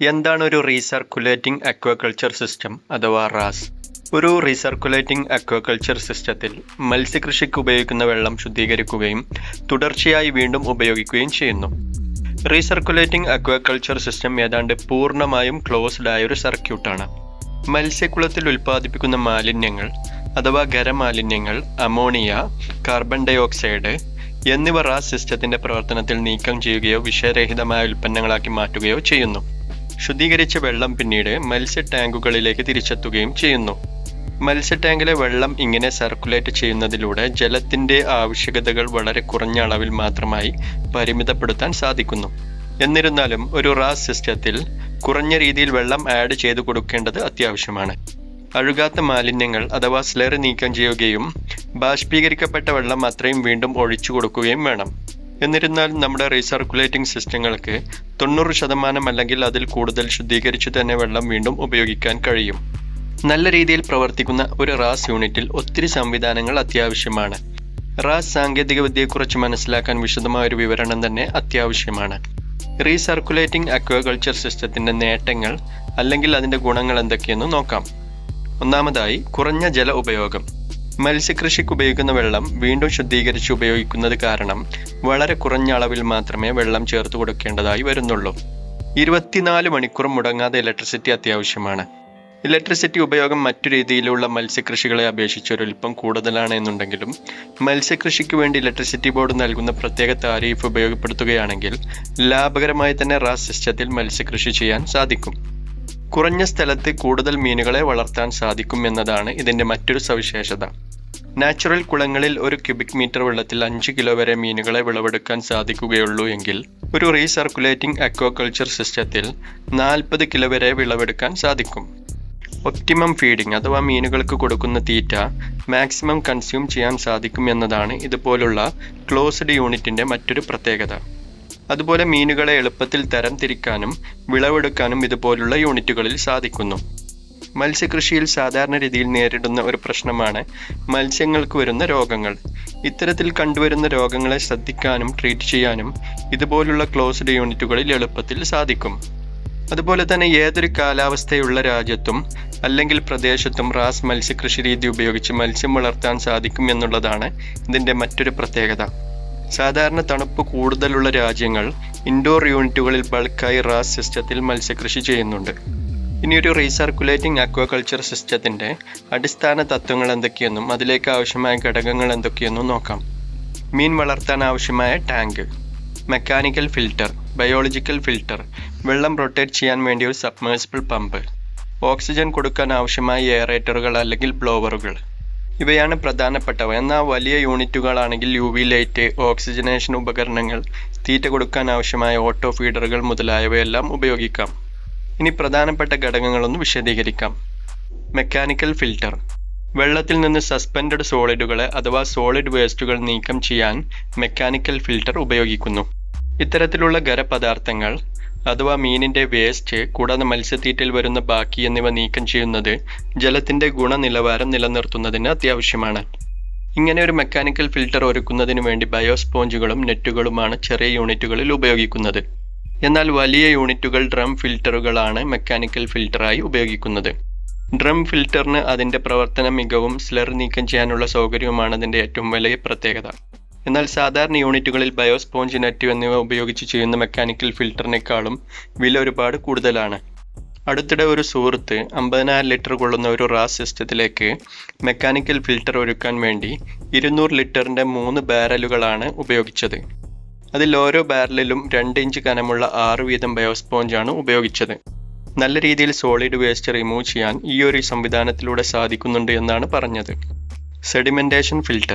എന്താണ് ഒരു recirculating aquaculture system അഥവാ റാസ് ഒരു റീസർക്കുലേറ്റിംഗ് അക്വാകൾച്ചർ സിസ്റ്റത്തിൽ മത്സ്യകൃഷിക്ക് ഉപയോഗിക്കുന്ന വെള്ളം ശുദ്ധീകരിക്കുകയും തുടർച്ചയായി വീണ്ടും ഉപയോഗിക്കുകയും ചെയ്യുന്നു റീസർക്കുലേറ്റിംഗ് അക്വാകൾച്ചർ സിസ്റ്റം ഏതാണ്ട് പൂർണ്ണമായും ക്ലോസ്ഡ് ആയ ഒരു സർക്യൂട്ടാണ് മത്സ്യക്കുളത്തിൽ ഉൽപ്പാദിപ്പിക്കുന്ന മാലിന്യങ്ങൾ അഥവാ ഖരമാലിന്യങ്ങൾ അമോണിയ കാർബൺ ഡൈ ഓക്സൈഡ് എന്നിവ റാസ് സിസ്റ്റത്തിന്റെ പ്രവർത്തനത്തിൽ നീക്കം ചെയ്യുകയോ വിഷയരഹിതമായ ഉൽപ്പന്നങ്ങളാക്കി മാറ്റുകയോ ചെയ്യുന്നു ശുദ്ധീകരിച്ച വെള്ളം പിന്നീട് മത്സ്യ ടാങ്കുകളിലേക്ക് തിരിച്ചെത്തുകയും ചെയ്യുന്നു മത്സ്യ ടാങ്കിലെ വെള്ളം ഇങ്ങനെ സർക്കുലേറ്റ് ചെയ്യുന്നതിലൂടെ ജലത്തിന്റെ ആവശ്യകതകൾ വളരെ കുറഞ്ഞ അളവിൽ മാത്രമായി പരിമിതപ്പെടുത്താൻ സാധിക്കുന്നു എന്നിരുന്നാലും ഒരു റാസ് സിസ്റ്റത്തിൽ കുറഞ്ഞ രീതിയിൽ വെള്ളം ആഡ് ചെയ്തു കൊടുക്കേണ്ടത് അത്യാവശ്യമാണ് അഴുകാത്ത മാലിന്യങ്ങൾ അഥവാ സ്ലറി നീക്കം ചെയ്യുകയും ബാഷ്പീകരിക്കപ്പെട്ട വെള്ളം അത്രയും വീണ്ടും ഒഴിച്ചു കൊടുക്കുകയും വേണം എന്നിരുന്നാലും നമ്മുടെ റീസർക്കുലേറ്റിംഗ് സിസ്റ്റങ്ങൾക്ക് തൊണ്ണൂറ് ശതമാനം അല്ലെങ്കിൽ അതിൽ കൂടുതൽ ശുദ്ധീകരിച്ചു തന്നെ വെള്ളം വീണ്ടും ഉപയോഗിക്കാൻ കഴിയും നല്ല രീതിയിൽ പ്രവർത്തിക്കുന്ന ഒരു റാസ് യൂണിറ്റിൽ ഒത്തിരി സംവിധാനങ്ങൾ അത്യാവശ്യമാണ് റാസ് സാങ്കേതികവിദ്യയെക്കുറിച്ച് മനസ്സിലാക്കാൻ വിശദമായ ഒരു വിവരണം തന്നെ അത്യാവശ്യമാണ് റീസർക്കുലേറ്റിംഗ് അക്വാകൾച്ചർ സിസ്റ്റത്തിന്റെ നേട്ടങ്ങൾ അല്ലെങ്കിൽ അതിന്റെ ഗുണങ്ങൾ എന്തൊക്കെയെന്ന് നോക്കാം ഒന്നാമതായി കുറഞ്ഞ ജല ഉപയോഗം മത്സ്യകൃഷിക്ക് ഉപയോഗിക്കുന്ന വെള്ളം വീണ്ടും ശുദ്ധീകരിച്ച് ഉപയോഗിക്കുന്നത് കാരണം വളരെ കുറഞ്ഞ അളവിൽ മാത്രമേ വെള്ളം ചേർത്ത് കൊടുക്കേണ്ടതായി വരുന്നുള്ളൂ ഇരുപത്തിനാല് മണിക്കൂർ മുടങ്ങാതെ ഇലക്ട്രിസിറ്റി അത്യാവശ്യമാണ് ഇലക്ട്രിസിറ്റി ഉപയോഗം മറ്റു രീതിയിലുള്ള മത്സ്യകൃഷികളെ അപേക്ഷിച്ച് ഒരൽപ്പം കൂടുതലാണ് എന്നുണ്ടെങ്കിലും മത്സ്യകൃഷിക്ക് വേണ്ടി ഇലക്ട്രിസിറ്റി ബോർഡ് നൽകുന്ന പ്രത്യേക താരീഫ് ഉപയോഗപ്പെടുത്തുകയാണെങ്കിൽ ലാഭകരമായി തന്നെ റാസ് സിസ്റ്റത്തിൽ മത്സ്യകൃഷി ചെയ്യാൻ സാധിക്കും കുറഞ്ഞ സ്ഥലത്ത് കൂടുതൽ മീനുകളെ വളർത്താൻ സാധിക്കും എന്നതാണ് ഇതിന്റെ മറ്റൊരു സവിശേഷത നാച്ചുറൽ കുളങ്ങളിൽ ഒരു ക്യൂബിക് മീറ്റർ വെള്ളത്തിൽ അഞ്ച് കിലോ വരെ മീനുകളെ വിളവെടുക്കാൻ സാധിക്കുകയുള്ളൂ എങ്കിൽ ഒരു റീസർക്കുലേറ്റിംഗ് അക്വാകൾച്ചർ സിസ്റ്റത്തിൽ നാൽപ്പത് കിലോ വരെ വിളവെടുക്കാൻ സാധിക്കും ഒപ്റ്റിമം ഫീഡിംഗ് അഥവാ മീനുകൾക്ക് കൊടുക്കുന്ന തീറ്റ മാക്സിമം കൺസ്യൂം ചെയ്യാൻ സാധിക്കും എന്നതാണ് ഇതുപോലുള്ള ക്ലോസ്ഡ് യൂണിറ്റിന്റെ മറ്റൊരു പ്രത്യേകത അതുപോലെ മീനുകളെ എളുപ്പത്തിൽ തരം തിരിക്കാനും വിളവെടുക്കാനും ഇതുപോലുള്ള യൂണിറ്റുകളിൽ സാധിക്കുന്നു മത്സ്യകൃഷിയിൽ സാധാരണ രീതിയിൽ നേരിടുന്ന ഒരു പ്രശ്നമാണ് മത്സ്യങ്ങൾക്ക് വരുന്ന രോഗങ്ങൾ ഇത്തരത്തിൽ കണ്ടുവരുന്ന രോഗങ്ങളെ ശ്രദ്ധിക്കാനും ട്രീറ്റ് ചെയ്യാനും ഇതുപോലുള്ള ക്ലോസ്ഡ് യൂണിറ്റുകളിൽ എളുപ്പത്തിൽ സാധിക്കും അതുപോലെ തന്നെ ഏതൊരു കാലാവസ്ഥയുള്ള രാജ്യത്തും അല്ലെങ്കിൽ പ്രദേശത്തും റാസ് മത്സ്യകൃഷി രീതി ഉപയോഗിച്ച് മത്സ്യം വളർത്താൻ സാധിക്കും എന്നുള്ളതാണ് ഇതിൻ്റെ മറ്റൊരു പ്രത്യേകത സാധാരണ തണുപ്പ് കൂടുതലുള്ള രാജ്യങ്ങൾ ഇൻഡോർ യൂണിറ്റുകളിൽ ബൾക്കായി റാസ് സിസ്റ്റത്തിൽ മത്സ്യകൃഷി ചെയ്യുന്നുണ്ട് ഇനി ഒരു റീസർക്കുലേറ്റിംഗ് അക്വാകൾച്ചർ സിസ്റ്റത്തിന്റെ അടിസ്ഥാന തത്വങ്ങൾ എന്തൊക്കെയെന്നും അതിലേക്ക് ആവശ്യമായ ഘടകങ്ങൾ എന്തൊക്കെയെന്നും നോക്കാം മീൻ വളർത്താൻ ആവശ്യമായ tank mechanical filter biological filter വെള്ളം റൊട്ടേറ്റ് ചെയ്യാൻ വേണ്ടി ഒരു സബ്മേഴ്സിബിൾ പമ്പ് ഓക്സിജൻ കൊടുക്കാൻ ആവശ്യമായ എയറേറ്ററുകൾ അല്ലെങ്കിൽ ബ്ലോവറുകൾ ഇവയാണ് പ്രധാനപ്പെട്ടവ എന്നാൽ വലിയ യൂണിറ്റുകളാണെങ്കിൽ യു വി ലൈറ്റ് ഓക്സിജനേഷൻ ഉപകരണങ്ങൾ തീറ്റ കൊടുക്കാൻ ആവശ്യമായ ഓട്ടോ ഫീഡറുകൾ മുതലായവയെല്ലാം ഉപയോഗിക്കാം ഇനി പ്രധാനപ്പെട്ട ഘടകങ്ങളൊന്ന് വിശദീകരിക്കാം മെക്കാനിക്കൽ ഫിൽട്ടർ വെള്ളത്തിൽ നിന്ന് സസ്പെൻഡഡ് സോളിഡുകളെ അഥവാ സോളിഡ് വേസ്റ്റുകൾ നീക്കം ചെയ്യാൻ മെക്കാനിക്കൽ ഫിൽട്ടർ ഉപയോഗിക്കുന്നു ഇത്തരത്തിലുള്ള ഖരപദാർത്ഥങ്ങൾ അഥവാ മീനിന്റെ വേസ്റ്റ് കൂടാതെ മത്സ്യത്തീറ്റയിൽ വരുന്ന ബാക്കി എന്നിവ നീക്കം ചെയ്യുന്നത് ജലത്തിന്റെ ഗുണനിലവാരം നിലനിർത്തുന്നതിന് അത്യാവശ്യമാണ് ഇങ്ങനെ ഒരു മെക്കാനിക്കൽ ഫിൽട്ടർ ഒരുക്കുന്നതിന് വേണ്ടി ബയോസ്പോഞ്ചുകളും നെറ്റുകളുമാണ് ചെറിയ യൂണിറ്റുകളിൽ ഉപയോഗിക്കുന്നത് എന്നാൽ വലിയ യൂണിറ്റുകൾ ഡ്രം ഫിൽട്ടറുകളാണ് മെക്കാനിക്കൽ ഫിൽട്ടറായി ഉപയോഗിക്കുന്നത് ഡ്രം ഫിൽട്ടറിന് അതിൻ്റെ പ്രവർത്തന മികവും സ്ലർ നീക്കം ചെയ്യാനുള്ള സൗകര്യവുമാണ് അതിൻ്റെ ഏറ്റവും വലിയ പ്രത്യേകത എന്നാൽ സാധാരണ യൂണിറ്റുകളിൽ ബയോസ്പോഞ്ച് നെറ്റ് എന്നിവ ഉപയോഗിച്ച് ചെയ്യുന്ന മെക്കാനിക്കൽ ഫിൽട്ടറിനേക്കാളും വില ഒരുപാട് കൂടുതലാണ് അടുത്തിടെ ഒരു സുഹൃത്ത് അമ്പതിനായിരം ലിറ്റർ കൊള്ളുന്ന ഒരു റാസ് സിസ്റ്റത്തിലേക്ക് മെക്കാനിക്കൽ ഫിൽട്ടർ ഒരുക്കാൻ വേണ്ടി ഇരുന്നൂറ് ലിറ്ററിൻ്റെ മൂന്ന് ബാരലുകളാണ് ഉപയോഗിച്ചത് അതിൽ ഓരോ ബാരലിലും രണ്ട് ഇഞ്ച് കനമുള്ള ആറ് വീതം ബയോസ്പോഞ്ചാണ് ഉപയോഗിച്ചത് നല്ല രീതിയിൽ സോളിഡ് വേസ്റ്റ് റിമൂവ് ചെയ്യാൻ ഈ ഒരു സംവിധാനത്തിലൂടെ സാധിക്കുന്നുണ്ട് എന്നാണ് പറഞ്ഞത് സെഡിമെന്റേഷൻ ഫിൽട്ടർ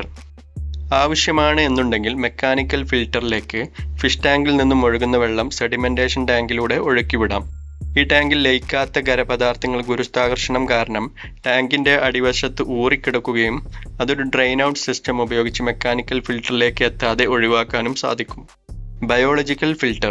ആവശ്യമാണ് എന്നുണ്ടെങ്കിൽ മെക്കാനിക്കൽ ഫിൽട്ടറിലേക്ക് ഫിഷ് ടാങ്കിൽ നിന്നും ഒഴുകുന്ന വെള്ളം സെഡിമെന്റേഷൻ ടാങ്കിലൂടെ ഒഴുക്കിവിടാം ഈ ടാങ്കിൽ ലയിക്കാത്ത ഖരപദാർത്ഥങ്ങൾ ഗുരുത്വാകർഷണം കാരണം ടാങ്കിന്റെ അടിവശത്ത് ഊറിക്കിടക്കുകയും അതൊരു ഡ്രെയിൻ ഔട്ട് സിസ്റ്റം ഉപയോഗിച്ച് മെക്കാനിക്കൽ ഫിൽട്ടറിലേക്ക് എത്താതെ ഒഴിവാക്കാനും സാധിക്കും ബയോളജിക്കൽ ഫിൽട്ടർ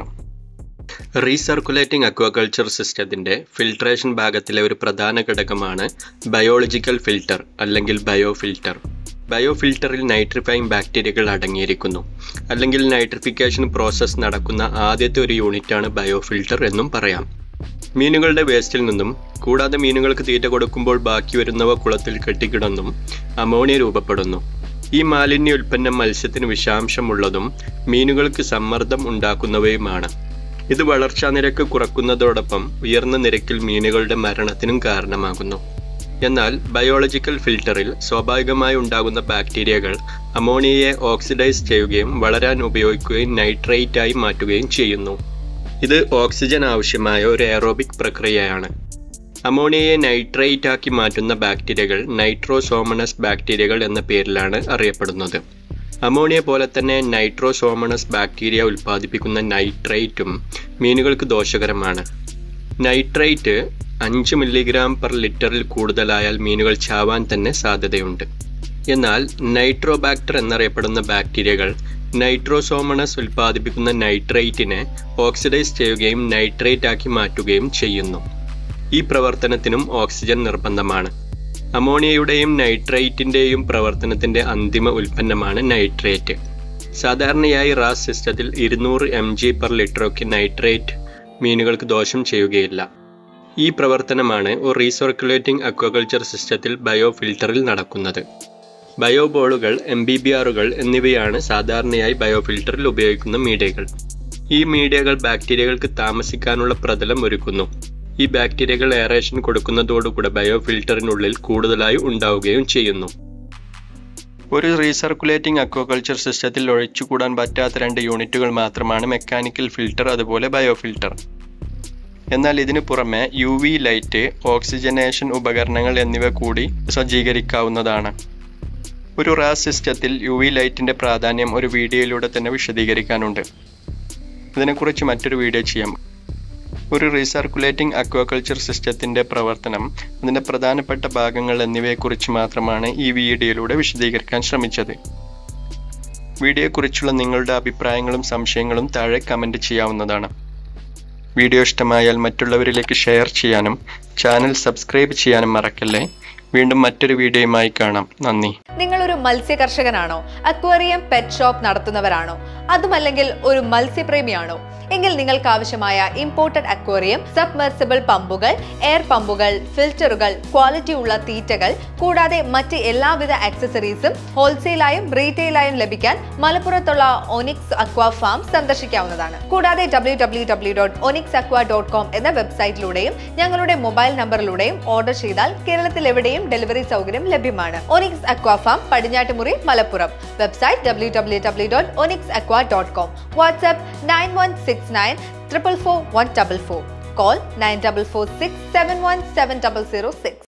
റീസർക്കുലേറ്റിംഗ് അക്വാകൾച്ചർ സിസ്റ്റത്തിന്റെ ഫിൽട്രേഷൻ ഭാഗത്തിലെ ഒരു പ്രധാന ഘടകമാണ് ബയോളജിക്കൽ ഫിൽട്ടർ അല്ലെങ്കിൽ ബയോ ഫിൽട്ടർ ബയോ ഫിൽട്ടറിൽ നൈട്രിഫൈങ് ബാക്ടീരിയകൾ അടങ്ങിയിരിക്കുന്നു അല്ലെങ്കിൽ നൈട്രിഫിക്കേഷൻ പ്രോസസ്സ് നടക്കുന്ന ആദ്യത്തെ ഒരു യൂണിറ്റാണ് ബയോ ഫിൽട്ടർ എന്നും പറയാം മീനുകളുടെ വേസ്റ്റിൽ നിന്നും കൂടാതെ മീനുകൾക്ക് തീറ്റ കൊടുക്കുമ്പോൾ ബാക്കി വരുന്നവ കുളത്തിൽ കെട്ടിക്കിടന്നും അമോണിയ രൂപപ്പെടുന്നു ഈ മാലിന്യ ഉൽപ്പന്നം മത്സ്യത്തിന് വിഷാംശമുള്ളതും മീനുകൾക്ക് സമ്മർദ്ദം ഉണ്ടാക്കുന്നവയുമാണ് ഇത് വളർച്ചാ നിരക്ക് കുറക്കുന്നതോടൊപ്പം ഉയർന്ന നിരക്കിൽ മീനുകളുടെ മരണത്തിനും കാരണമാകുന്നു എന്നാൽ ബയോളജിക്കൽ ഫിൽട്ടറിൽ സ്വാഭാവികമായി ഉണ്ടാകുന്ന ബാക്ടീരിയകൾ അമോണിയയെ ഓക്സിഡൈസ് ചെയ്യുകയും വളരാൻ ഉപയോഗിക്കുകയും നൈട്രേറ്റായി മാറ്റുകയും ചെയ്യുന്നു ഇത് ഓക്സിജൻ ആവശ്യമായ ഒരു എയറോബിക് പ്രക്രിയയാണ് അമോണിയയെ നൈട്രേറ്റ് ആക്കി മാറ്റുന്ന ബാക്ടീരിയകൾ നൈട്രോസോമണസ് ബാക്ടീരിയകൾ എന്ന പേരിലാണ് അറിയപ്പെടുന്നത് അമോണിയ പോലെ തന്നെ നൈട്രോസോമണസ് ബാക്ടീരിയ ഉൽപ്പാദിപ്പിക്കുന്ന നൈട്രേറ്റും മീനുകൾക്ക് ദോഷകരമാണ് നൈട്രേറ്റ് അഞ്ച് മില്ലിഗ്രാം പെർ ലിറ്ററിൽ കൂടുതലായാൽ മീനുകൾ ചാവാൻ തന്നെ സാധ്യതയുണ്ട് എന്നാൽ നൈട്രോബാക്ടർ എന്നറിയപ്പെടുന്ന ബാക്ടീരിയകൾ നൈട്രോസോമണസ് ഉൽപ്പാദിപ്പിക്കുന്ന നൈട്രേറ്റിനെ ഓക്സിഡൈസ് ചെയ്യുകയും നൈട്രേറ്റ് ആക്കി മാറ്റുകയും ചെയ്യുന്നു ഈ പ്രവർത്തനത്തിനും ഓക്സിജൻ നിർബന്ധമാണ് അമോണിയയുടെയും നൈട്രേറ്റിൻ്റെയും പ്രവർത്തനത്തിൻ്റെ അന്തിമ ഉൽപ്പന്നമാണ് നൈട്രേറ്റ് സാധാരണയായി റാസ് സിസ്റ്റത്തിൽ ഇരുന്നൂറ് എം ജി പെർ ലിറ്ററൊക്കെ നൈട്രേറ്റ് മീനുകൾക്ക് ദോഷം ചെയ്യുകയില്ല ഈ പ്രവർത്തനമാണ് ഒരു റീസർക്കുലേറ്റിംഗ് അക്വാകൾച്ചർ സിസ്റ്റത്തിൽ ബയോ ഫിൽട്ടറിൽ നടക്കുന്നത് ബയോബോളുകൾ എം ബി ബി ആറുകൾ എന്നിവയാണ് സാധാരണയായി ബയോ ഫിൽട്ടറിൽ ഉപയോഗിക്കുന്ന മീഡിയകൾ ഈ മീഡിയകൾ ബാക്ടീരിയകൾക്ക് താമസിക്കാനുള്ള പ്രതലം ഒരുക്കുന്നു ഈ ബാക്ടീരിയകൾ എയറേഷൻ കൊടുക്കുന്നതോടുകൂടെ ബയോ ഫിൽട്ടറിനുള്ളിൽ കൂടുതലായി ഉണ്ടാവുകയും ചെയ്യുന്നു ഒരു റീസർക്കുലേറ്റിംഗ് അക്വാകൾച്ചർ സിസ്റ്റത്തിൽ ഒഴിച്ചുകൂടാൻ പറ്റാത്ത രണ്ട് യൂണിറ്റുകൾ മാത്രമാണ് മെക്കാനിക്കൽ ഫിൽട്ടർ അതുപോലെ ബയോ ഫിൽട്ടർ എന്നാൽ ഇതിനു പുറമെ യു വി ലൈറ്റ് ഓക്സിജനേഷൻ ഉപകരണങ്ങൾ എന്നിവ കൂടി സജ്ജീകരിക്കാവുന്നതാണ് ഒരു റാസ് സിസ്റ്റത്തിൽ യു വി ലൈറ്റിൻ്റെ പ്രാധാന്യം ഒരു വീഡിയോയിലൂടെ തന്നെ വിശദീകരിക്കാനുണ്ട് ഇതിനെക്കുറിച്ച് മറ്റൊരു വീഡിയോ ചെയ്യാം ഒരു റീസർക്കുലേറ്റിംഗ് അക്വാകൾച്ചർ സിസ്റ്റത്തിൻ്റെ പ്രവർത്തനം അതിൻ്റെ പ്രധാനപ്പെട്ട ഭാഗങ്ങൾ എന്നിവയെക്കുറിച്ച് മാത്രമാണ് ഈ വീഡിയോയിലൂടെ വിശദീകരിക്കാൻ ശ്രമിച്ചത് വീഡിയോയെക്കുറിച്ചുള്ള നിങ്ങളുടെ അഭിപ്രായങ്ങളും സംശയങ്ങളും താഴെ കമൻറ്റ് ചെയ്യാവുന്നതാണ് വീഡിയോ ഇഷ്ടമായാൽ മറ്റുള്ളവരിലേക്ക് ഷെയർ ചെയ്യാനും ചാനൽ സബ്സ്ക്രൈബ് ചെയ്യാനും മറക്കല്ലേ വീണ്ടും മറ്റൊരു വീഡിയോയുമായി കാണാം നന്ദി നിങ്ങളൊരു മത്സ്യ കർഷകനാണോ അക്വേറിയം പെറ്റ് ഷോപ്പ് നടത്തുന്നവരാണോ അതുമല്ലെങ്കിൽ ഒരു മത്സ്യപ്രേമിയാണോ എങ്കിൽ നിങ്ങൾക്ക് ആവശ്യമായ ഇമ്പോർട്ടഡ് അക്വേറിയം സബ്മെർസിബിൾ പമ്പുകൾ എയർ പമ്പുകൾ ഫിൽറ്ററുകൾ ക്വാളിറ്റി ഉള്ള തീറ്റകൾ കൂടാതെ മറ്റ് എല്ലാവിധ ആക്സസറീസും ഹോൾസെയിലായും റീറ്റെയിലായും ലഭിക്കാൻ മലപ്പുറത്തുള്ള ഒനിക്സ് അക്വ ഫാം സന്ദർശിക്കാവുന്നതാണ് കൂടാതെ W W W dot Onyx aqua dot com എന്ന വെബ്സൈറ്റിലൂടെയും ഞങ്ങളുടെ മൊബൈൽ നമ്പറിലൂടെയും ഓർഡർ ചെയ്താൽ കേരളത്തിൽ എവിടെയും ഡെലിവറി സൗകര്യം ലഭ്യമാണ് Onyx aqua farm Padinjattumuri Malappuram website W W W dot Onyx aqua dot com WhatsApp nine one six nine triple four one double four call nine double four six seven one seven double zero six